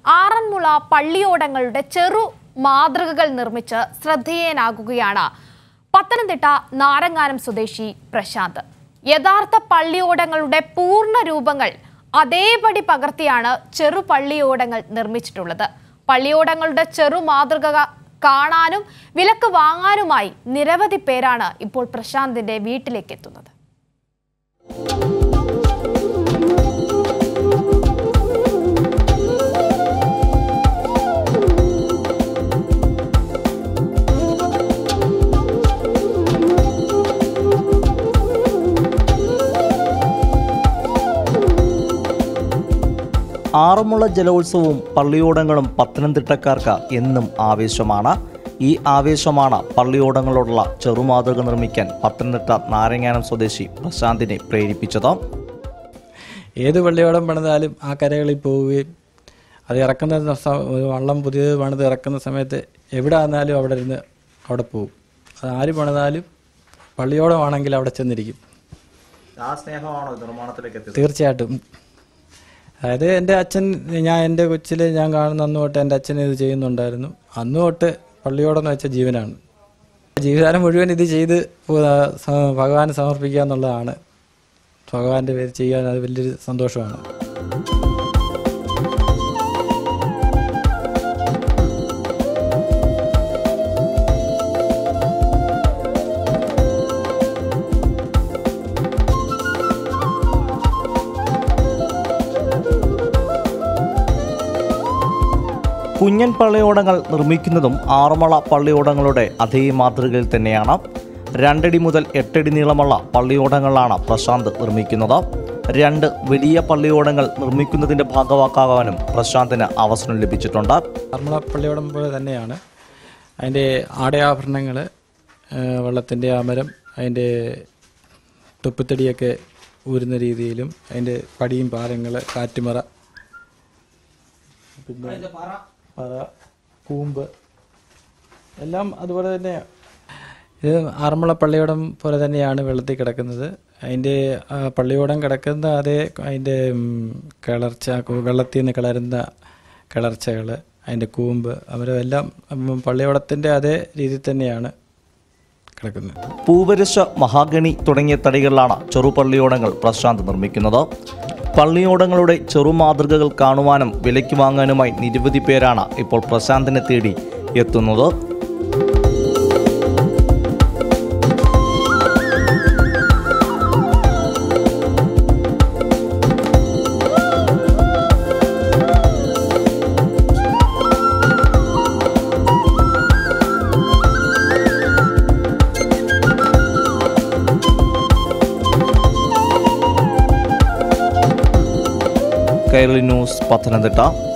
ആറന്മുള പള്ളിയോടങ്ങളുടെ ചെറു മാതൃകകൾ നിർമ്മിച്ച് ശ്രദ്ധേയനാകുകയാണ് പത്തനംതിട്ട നാരങ്ങാനം സ്വദേശി പ്രശാന്ത് യഥാർത്ഥ പള്ളിയോടങ്ങളുടെ പൂർണ്ണ രൂപങ്ങൾ അതേപടി പകർത്തിയാണ് ചെറു പള്ളിയോടങ്ങൾ നിർമ്മിച്ചിട്ടുള്ളത് പള്ളിയോടങ്ങളുടെ ചെറു മാതൃക കാണാനും വിലക്ക് വാങ്ങാനുമായി നിരവധി പേരാണ് ഇപ്പോൾ പ്രശാന്തിന്റെ വീട്ടിലേക്ക് എത്തുന്നത് ആറന്മുള ജലോത്സവവും പള്ളിയോടങ്ങളും പത്തനംതിട്ടക്കാർക്ക് എന്നും ആവേശമാണ് ഈ ആവേശമാണ് പള്ളിയോടങ്ങളോടുള്ള ചെറുമാതൃക നിർമ്മിക്കാൻ പത്തനംതിട്ട നാരങ്ങാനം സ്വദേശി പ്രശാന്തിനെ പ്രേരിപ്പിച്ചത് ഏത് പള്ളിയോടം പണിതാലും ആ കരകളിൽ പോവുകയും അത് ഇറക്കുന്ന സ- ഒരു വള്ളം പുതിയത് പണിത് ഇറക്കുന്ന സമയത്ത് എവിടെ ആയിരുന്നാലും അവിടെ ഇരുന്ന് അവിടെ പോകും അത് ആര് പണിതാലും പള്ളിയോടമാണെങ്കിൽ അവിടെ ചെന്നിരിക്കും ആ സ്നേഹമാണോ നിർമ്മാണത്തിലേക്ക് എത്തിയത് തീർച്ചയായിട്ടും അതായത് എൻ്റെ അച്ഛൻ ഞാൻ എൻ്റെ കൊച്ചിൽ ഞാൻ കാണുന്ന അന്ന് തൊട്ട് എൻ്റെ അച്ഛൻ ഇത് ചെയ്യുന്നുണ്ടായിരുന്നു അന്ന് തൊട്ട് പള്ളിയോടം എന്ന് വെച്ച ജീവനാണ് ജീവിതകാലം മുഴുവൻ ഇത് ചെയ്ത് പോ- സ- ഭഗവാന് സമർപ്പിക്കുക എന്നുള്ളതാണ് ഭഗവാന്റെ പേര് ചെയ്യാൻ അത് വലിയൊരു സന്തോഷമാണ് കുഞ്ഞൻ പള്ളിയോടങ്ങൾ നിർമ്മിക്കുന്നതും ആറന്മുള പള്ളിയോടങ്ങളുടെ അതേ മാതൃകയിൽ തന്നെയാണ് രണ്ടടി മുതൽ എട്ടടി നീളമുള്ള പള്ളിയോടങ്ങളാണ് പ്രശാന്ത് നിർമ്മിക്കുന്നത് രണ്ട് വലിയ പള്ളിയോടങ്ങൾ നിർമ്മിക്കുന്നതിന്റെ ഭാഗവാക്കാകാനും പ്രശാന്തിന് അവസരം ലഭിച്ചിട്ടുണ്ട് ആറന്മുള പള്ളിയോടം പോലെ തന്നെയാണ് അതിൻ്റെ ആടയാഭരണങ്ങൾ വള്ളത്തിൻ്റെ അമരം അതിൻ്റെ തൊപ്പിത്തടിയൊക്കെ ഊരുന്ന രീതിയിലും അതിൻ്റെ പടിയും പാലങ്ങൾ കാറ്റുമറ പിന്നെ പറ കൂമ്പ് എല്ലാം അതുപോലെ തന്നെ ഇത് ആറന്മുള പള്ളിയോടം പോലെ തന്നെയാണ് വെള്ളത്തിൽ കിടക്കുന്നത് അതിൻ്റെ ആ, പള്ളിയോടം കിടക്കുന്ന അതേ അതിൻ്റെ ഉം, കിളർച്ച കു- വെള്ളത്തിൽ നിന്ന് കിളരുന്ന കിളർച്ചകൾ അതിൻ്റെ കൂമ്പ് അവരെല്ലാം ഉം, പള്ളിയോടത്തിൻ്റെ അതേ രീതിയിൽ തന്നെയാണ് കിടക്കുന്നത് പൂവരശ മഹാഗണി തുടങ്ങിയ തടികളിലാണ് ചെറുപള്ളിയോടങ്ങൾ പ്രശാന്ത് നിർമ്മിക്കുന്നത് പള്ളിയോടങ്ങളുടെ ചെറുമാതൃകകൾ കാണുവാനും വിലയ്ക്ക് വാങ്ങാനുമായി നിരവധി പേരാണ് ഇപ്പോൾ പ്രശാന്തിനെ തേടി എത്തുന്നത് കൈരളി ന്യൂസ് പത്തനംതിട്ട